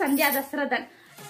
சந்தியா தசரதன்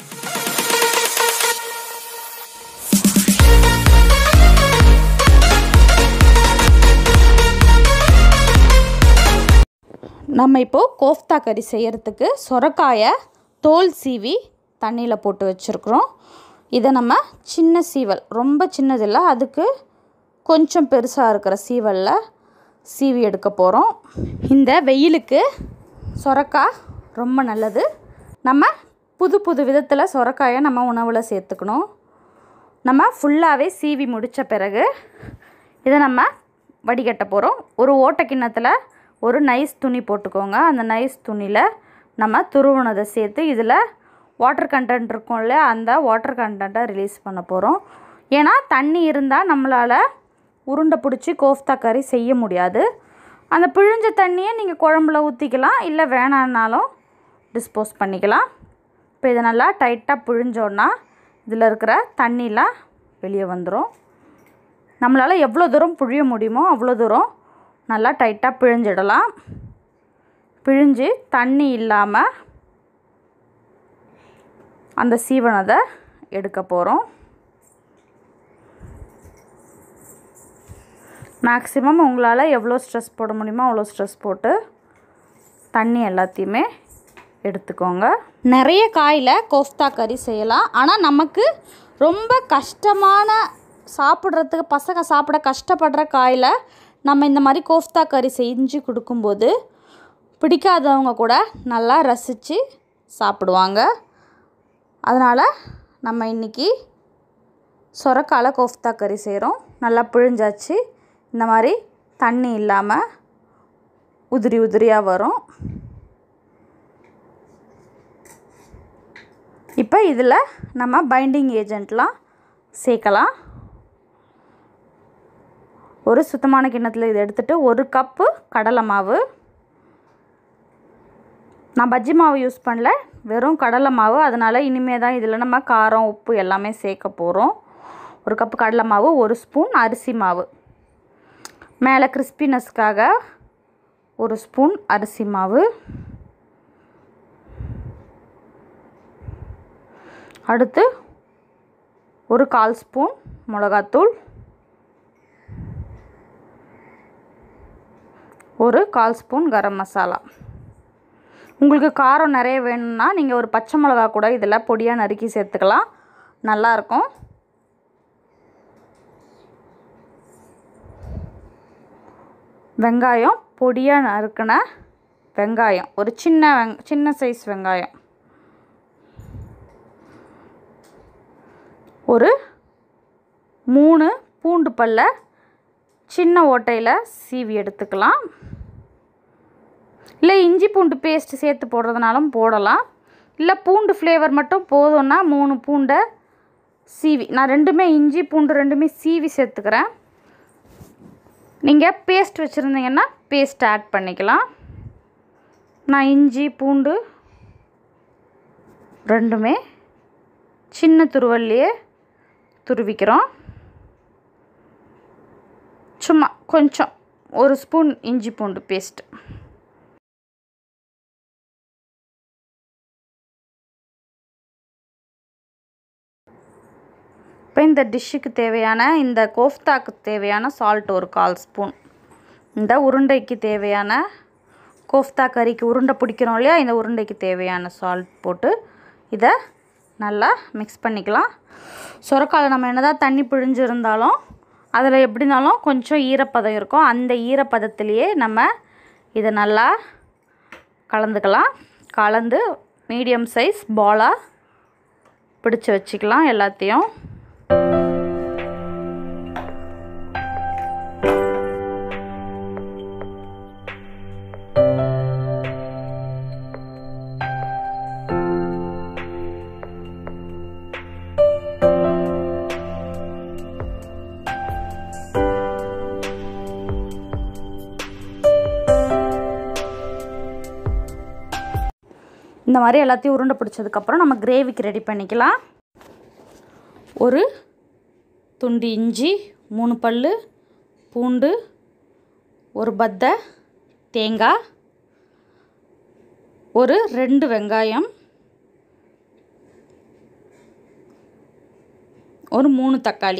நம்ம இப்போது கோஃப்தா கறி செய்கிறதுக்கு சொரக்காயை தோல் சீவி தண்ணியில் போட்டு வச்சுருக்குறோம் இதை நம்ம சின்ன சீவல் ரொம்ப சின்னதில்லை அதுக்கு கொஞ்சம் பெருசாக இருக்கிற சீவலில் சீவி எடுக்க போகிறோம் இந்த வெயிலுக்கு சொரக்காய் ரொம்ப நல்லது நம்ம புது புது விதத்தில் சொரக்காயை நம்ம உணவில் சேர்த்துக்கணும் நம்ம ஃபுல்லாகவே சீவி முடித்த பிறகு இதை நம்ம வடிகட்ட போகிறோம் ஒரு ஓட்டை கிண்ணத்தில் ஒரு நைஸ் துணி போட்டுக்கோங்க அந்த நைஸ் துணியில் நம்ம துருவனதை சேர்த்து இதில் வாட்டர் கண்டென்ட் இருக்கும் இல்லையா அந்த வாட்டர் கண்டென்ட்டை ரிலீஸ் பண்ண போகிறோம் ஏன்னா தண்ணி இருந்தால் நம்மளால் உருண்டை பிடிச்சி கோஃப்தா கறி செய்ய முடியாது அந்த பிழிஞ்ச தண்ணியை நீங்கள் குழம்புல ஊற்றிக்கலாம் இல்லை வேணான்னாலும் டிஸ்போஸ் பண்ணிக்கலாம் இப்போ இதை நல்லா டைட்டாக பிழிஞ்சோன்னா இதில் இருக்கிற தண்ணிலாம் வெளியே வந்துடும் நம்மளால் எவ்வளோ தூரம் பிழிய முடியுமோ அவ்வளோ தூரம் நல்லா டைட்டாக பிழிஞ்சிடலாம் பிழிஞ்சு தண்ணி இல்லாமல் அந்த சீவனதை எடுக்க போகிறோம் மேக்ஸிமம் உங்களால் எவ்வளோ ஸ்ட்ரெஸ் போட முடியுமோ அவ்வளோ ஸ்ட்ரெஸ் போட்டு தண்ணி எல்லாத்தையுமே எடுத்துக்கோங்க நிறைய காயில் கோஃப்தா கறி செய்யலாம் ஆனால் நமக்கு ரொம்ப கஷ்டமான சாப்பிட்றதுக்கு பசங்க சாப்பிட கஷ்டப்படுற காயில் நம்ம இந்த மாதிரி கோஃப்தா கறி செஞ்சு கொடுக்கும்போது பிடிக்காதவங்க கூட நல்லா ரசித்து சாப்பிடுவாங்க அதனால் நம்ம இன்றைக்கி சொரக்கால கோஃப்தா கறி செய்கிறோம் நல்லா பிழிஞ்சாச்சு இந்த மாதிரி தண்ணி இல்லாமல் உதிரி உதிரியாக வரும் இப்போ இதில் நம்ம பைண்டிங் ஏஜென்ட்லாம் சேர்க்கலாம் ஒரு சுத்தமான கிண்ணத்தில் இதை எடுத்துகிட்டு ஒரு கப்பு கடலை மாவு நான் பஜ்ஜி மாவு யூஸ் பண்ணல வெறும் கடலை மாவு அதனால் இனிமேல் தான் இதில் நம்ம காரம் உப்பு எல்லாமே சேர்க்க போகிறோம் ஒரு கப்பு கடலை மாவு ஒரு ஸ்பூன் அரிசி மாவு மேலே கிறிஸ்பினஸ்க்காக ஒரு ஸ்பூன் அரிசி மாவு அடுத்து ஒரு கால் ஸ்பூன் மிளகாத்தூள் ஒரு கால் ஸ்பூன் கரம் மசாலா உங்களுக்கு காரம் நிறைய வேணும்னா நீங்கள் ஒரு பச்சை மிளகா கூட இதில் பொடியாக நறுக்கி சேர்த்துக்கலாம் நல்லாயிருக்கும் வெங்காயம் பொடியாக நறுக்கின வெங்காயம் ஒரு சின்ன வெங் சின்ன சைஸ் வெங்காயம் ஒரு மூணு பூண்டு பல்ல சின்ன ஓட்டையில் சீவி எடுத்துக்கலாம் இல்லை இஞ்சி பூண்டு பேஸ்ட் சேர்த்து போடுறதுனாலும் போடலாம் இல்லை பூண்டு ஃப்ளேவர் மட்டும் போதும்னா மூணு பூண்டை சீவி நான் ரெண்டுமே இஞ்சி பூண்டு ரெண்டுமே சீவி சேர்த்துக்கிறேன் நீங்கள் பேஸ்ட் வச்சுருந்தீங்கன்னா பேஸ்ட் ஆட் பண்ணிக்கலாம் நான் இஞ்சி பூண்டு ரெண்டுமே சின்ன துருவல்லையே துருவிக்கிறோம் சும்மா கொஞ்சம் ஒரு ஸ்பூன் இஞ்சி பூண்டு பேஸ்ட் இப்போ இந்த டிஷ்ஷுக்கு தேவையான இந்த கோஃப்தாக்கு தேவையான சால்ட் ஒரு கால் ஸ்பூன் இந்த உருண்டைக்கு தேவையான கோஃப்தா கறிக்கு உருண்டை பிடிக்கிறோம் இல்லையா இந்த உருண்டைக்கு தேவையான சால்ட் போட்டு இதை நல்லா மிக்ஸ் பண்ணிக்கலாம் சுரக்கால நம்ம என்னதான் தண்ணி பிழிஞ்சிருந்தாலும் அதில் எப்படி இருந்தாலும் கொஞ்சம் ஈரப்பதம் இருக்கும் அந்த ஈரப்பதத்திலேயே நம்ம இதை நல்லா கலந்துக்கலாம் கலந்து மீடியம் சைஸ் பாலாக பிடிச்சி வச்சுக்கலாம் எல்லாத்தையும் இந்த மாதிரி எல்லாத்தையும் உருண்டை பிடிச்சதுக்கப்புறம் நம்ம கிரேவிக்கு ரெடி பண்ணிக்கலாம் ஒரு துண்டு இஞ்சி மூணு பல் பூண்டு ஒரு பத்தை தேங்காய் ஒரு ரெண்டு வெங்காயம் ஒரு மூணு தக்காளி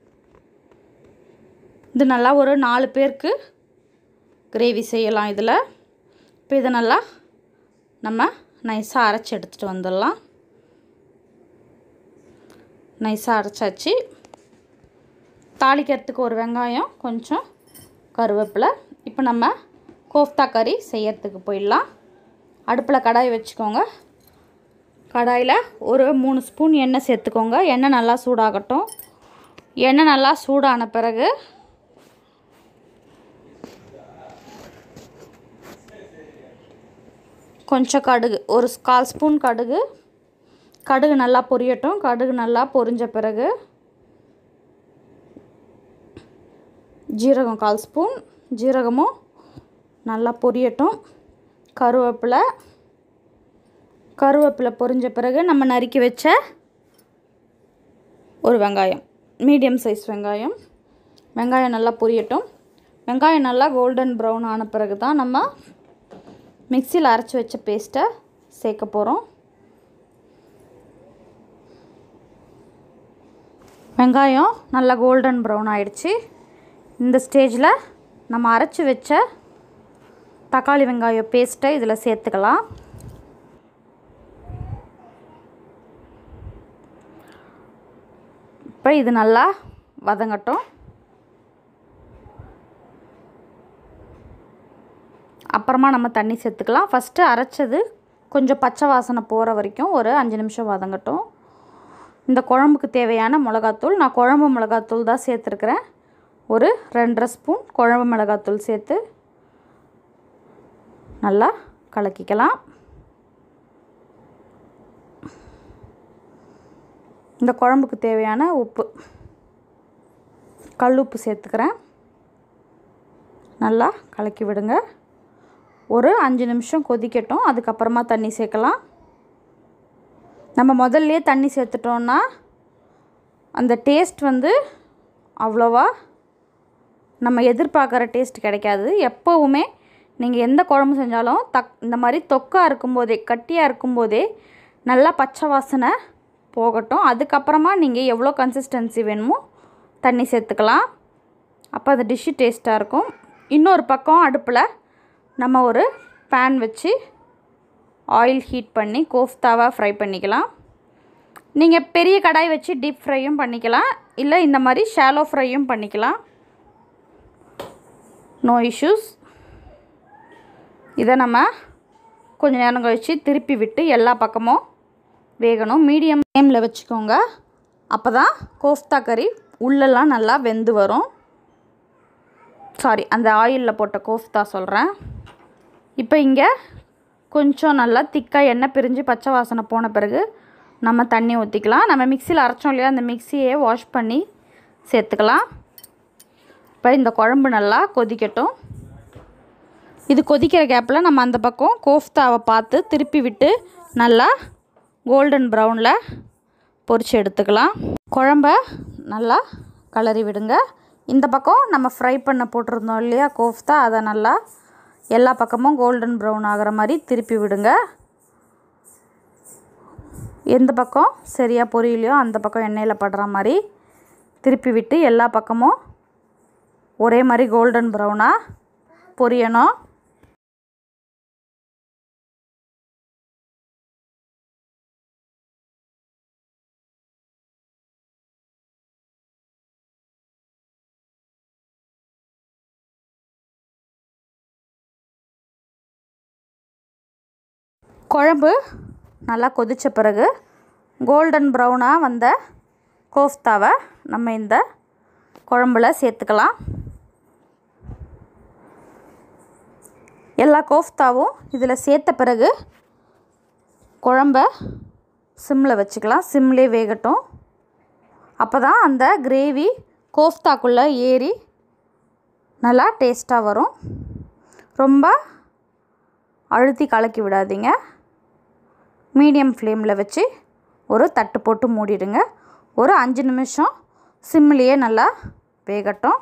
இது நல்லா ஒரு நாலு பேருக்கு கிரேவி செய்யலாம் இதில் இப்போ இதை நல்லா நம்ம நைஸாக அரைச்சி எடுத்துகிட்டு வந்துடலாம் நைஸாக அரைச்சாச்சு தாளிக்கிறதுக்கு ஒரு வெங்காயம் கொஞ்சம் கருவேப்பிலை இப்போ நம்ம கோஃப்தா கறி செய்யறதுக்கு போயிடலாம் அடுப்பில் கடாய் வச்சுக்கோங்க கடாயில் ஒரு மூணு ஸ்பூன் எண்ணெய் சேர்த்துக்கோங்க எண்ணெய் நல்லா சூடாகட்டும் எண்ணெய் நல்லா சூடான பிறகு கொஞ்சம் கடுகு ஒரு கால் ஸ்பூன் கடுகு கடுகு நல்லா பொரியட்டும் கடுகு நல்லா பொரிஞ்ச பிறகு ஜீரகம் கால் ஸ்பூன் ஜீரகமும் நல்லா பொரியட்டும் கருவேப்பிலை கருவேப்பிலை பொரிஞ்ச பிறகு நம்ம நறுக்கி வச்ச ஒரு வெங்காயம் மீடியம் சைஸ் வெங்காயம் வெங்காயம் நல்லா பொரியட்டும் வெங்காயம் நல்லா கோல்டன் ப்ரௌன் ஆன பிறகு தான் நம்ம மிக்சியில் அரைச்சி வச்ச பேஸ்ட்டை சேர்க்க போகிறோம் வெங்காயம் நல்லா கோல்டன் ப்ரௌன் ஆயிடுச்சு இந்த ஸ்டேஜில் நம்ம அரைச்சி வச்ச தக்காளி வெங்காயம் பேஸ்ட்டை இதில் சேர்த்துக்கலாம் இப்போ இது நல்லா வதங்கட்டும் அப்புறமா நம்ம தண்ணி சேர்த்துக்கலாம் ஃபஸ்ட்டு அரைச்சது கொஞ்சம் பச்சை வாசனை போகிற வரைக்கும் ஒரு அஞ்சு நிமிஷம் வதங்கட்டும் இந்த குழம்புக்கு தேவையான மிளகாத்தூள் நான் குழம்பு மிளகாத்தூள் தான் சேர்த்துருக்குறேன் ஒரு ரெண்டரை ஸ்பூன் குழம்பு மிளகாத்தூள் சேர்த்து நல்லா கலக்கிக்கலாம் இந்த குழம்புக்கு தேவையான உப்பு கல் உப்பு சேர்த்துக்கிறேன் நல்லா கலக்கி விடுங்க ஒரு அஞ்சு நிமிஷம் கொதிக்கட்டும் அதுக்கப்புறமா தண்ணி சேர்க்கலாம் நம்ம முதல்லையே தண்ணி சேர்த்துட்டோன்னா அந்த டேஸ்ட் வந்து அவ்வளோவா நம்ம எதிர்பார்க்குற டேஸ்ட் கிடைக்காது எப்போவுமே நீங்கள் எந்த குழம்பு செஞ்சாலும் தக் இந்த மாதிரி தொக்காக இருக்கும்போதே கட்டியாக இருக்கும்போதே நல்லா பச்சை வாசனை போகட்டும் அதுக்கப்புறமா நீங்கள் எவ்வளோ கன்சிஸ்டன்சி வேணுமோ தண்ணி சேர்த்துக்கலாம் அப்போ அந்த டிஷ்ஷு டேஸ்ட்டாக இருக்கும் இன்னொரு பக்கம் அடுப்பில் நம்ம ஒரு பேன் வச்சு ஆயில் ஹீட் பண்ணி கோஃப்தாவை ஃப்ரை பண்ணிக்கலாம் நீங்கள் பெரிய கடாய் வச்சு டீப் ஃப்ரையும் பண்ணிக்கலாம் இல்லை இந்த மாதிரி ஷாலோ ஃப்ரையும் பண்ணிக்கலாம் நோ இஷ்யூஸ் இதை நம்ம கொஞ்ச நேரம் கழித்து திருப்பி விட்டு எல்லா பக்கமும் வேகணும் மீடியம் ஃப்ளேமில் வச்சுக்கோங்க அப்போ தான் கோஃப்தா கறி உள்ளெல்லாம் நல்லா வெந்து வரும் சாரி அந்த ஆயிலில் போட்ட கோஃப்தா சொல்கிறேன் இப்போ இங்கே கொஞ்சம் நல்லா திக்காக எண்ணெய் பிரிஞ்சு பச்சை வாசனை போன பிறகு நம்ம தண்ணி ஊற்றிக்கலாம் நம்ம மிக்சியில் அரைச்சோம் இல்லையா அந்த மிக்சியை வாஷ் பண்ணி சேர்த்துக்கலாம் இப்போ இந்த குழம்பு நல்லா கொதிக்கட்டும் இது கொதிக்கிற கேப்பில் நம்ம அந்த பக்கம் கோஃப்தாவை பார்த்து திருப்பி விட்டு நல்லா கோல்டன் ப்ரௌனில் பொரித்து எடுத்துக்கலாம் குழம்ப நல்லா கலரி விடுங்க இந்த பக்கம் நம்ம ஃப்ரை பண்ண போட்டிருந்தோம் இல்லையா கோஃப்தா அதை நல்லா எல்லா பக்கமும் கோல்டன் ப்ரௌன் ஆகிற மாதிரி திருப்பி விடுங்க எந்த பக்கம் சரியாக பொரியலையோ அந்த பக்கம் எண்ணெயில் படுற மாதிரி திருப்பி விட்டு எல்லா பக்கமும் ஒரே மாதிரி கோல்டன் ப்ரௌனாக பொரியணும் குழம்பு நல்லா கொதித்த பிறகு கோல்டன் ப்ரௌனாக வந்த கோஃப்தாவை நம்ம இந்த குழம்புல சேர்த்துக்கலாம் எல்லா கோஃப்தாவும் இதில் சேர்த்த பிறகு குழம்ப சிம்மில் வச்சுக்கலாம் சிம்லேயே வேகட்டும் அப்போ தான் அந்த கிரேவி கோஃப்தாக்குள்ளே ஏறி நல்லா டேஸ்ட்டாக வரும் ரொம்ப அழுத்தி கலக்கி விடாதீங்க மீடியம் ஃப்ளேமில் வச்சு ஒரு தட்டு போட்டு மூடிடுங்க ஒரு அஞ்சு நிமிஷம் சிம்லேயே நல்லா வேகட்டும்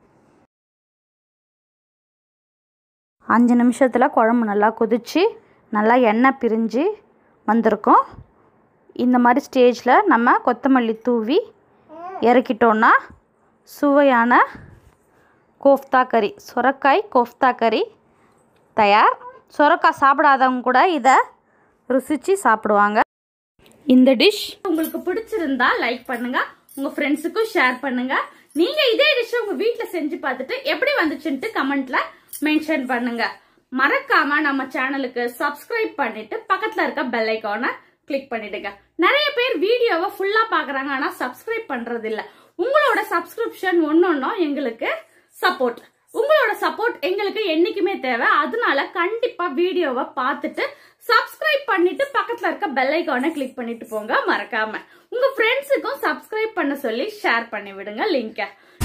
அஞ்சு நிமிஷத்தில் குழம்பு நல்லா கொதித்து நல்லா எண்ணெய் பிரிஞ்சு வந்திருக்கும் இந்த மாதிரி ஸ்டேஜில் நம்ம கொத்தமல்லி தூவி இறக்கிட்டோன்னா சுவையான கோஃப்தா கறி சுரக்காய் கோஃப்தா கறி தயார் சுரக்காய் சாப்பிடாதவங்க கூட இதை ருசித்து சாப்பிடுவாங்க இந்த டிஷ் உங்களுக்கு பிடிச்சிருந்தா லைக் பண்ணுங்க உங்க ஃப்ரெண்ட்ஸுக்கும் ஷேர் பண்ணுங்க நீங்க இதே டிஷ் உங்க வீட்ல செஞ்சு பார்த்துட்டு எப்படி வந்துச்சுன்ட்டு கமெண்ட்ல மென்ஷன் பண்ணுங்க மறக்காம நம்ம சேனலுக்கு சப்ஸ்கிரைப் பண்ணிட்டு பக்கத்துல இருக்க பெல் ஐக்கானை கிளிக் பண்ணிடுங்க நிறைய பேர் வீடியோவை ஃபுல்லா பாக்குறாங்க ஆனா சப்ஸ்கிரைப் பண்றது இல்ல உங்களோட சப்ஸ்கிரிப்ஷன் ஒன்னொன்னும் எங்களுக்கு சப்போர்ட் உங்களோட சப்போர்ட் எங்களுக்கு என்னைக்குமே தேவை அதனால கண்டிப்பா வீடியோவை பார்த்துட்டு சப்ஸ்கிரைப் பண்ணிட்டு பக்கத்துல இருக்க பெல் ஐக்கானை கிளிக் பண்ணிட்டு போங்க மறக்காம உங்க ஃப்ரெண்ட்ஸுக்கும் சப்ஸ்கிரைப் பண்ண சொல்லி ஷேர் பண்ணி விடுங்க லிங்கை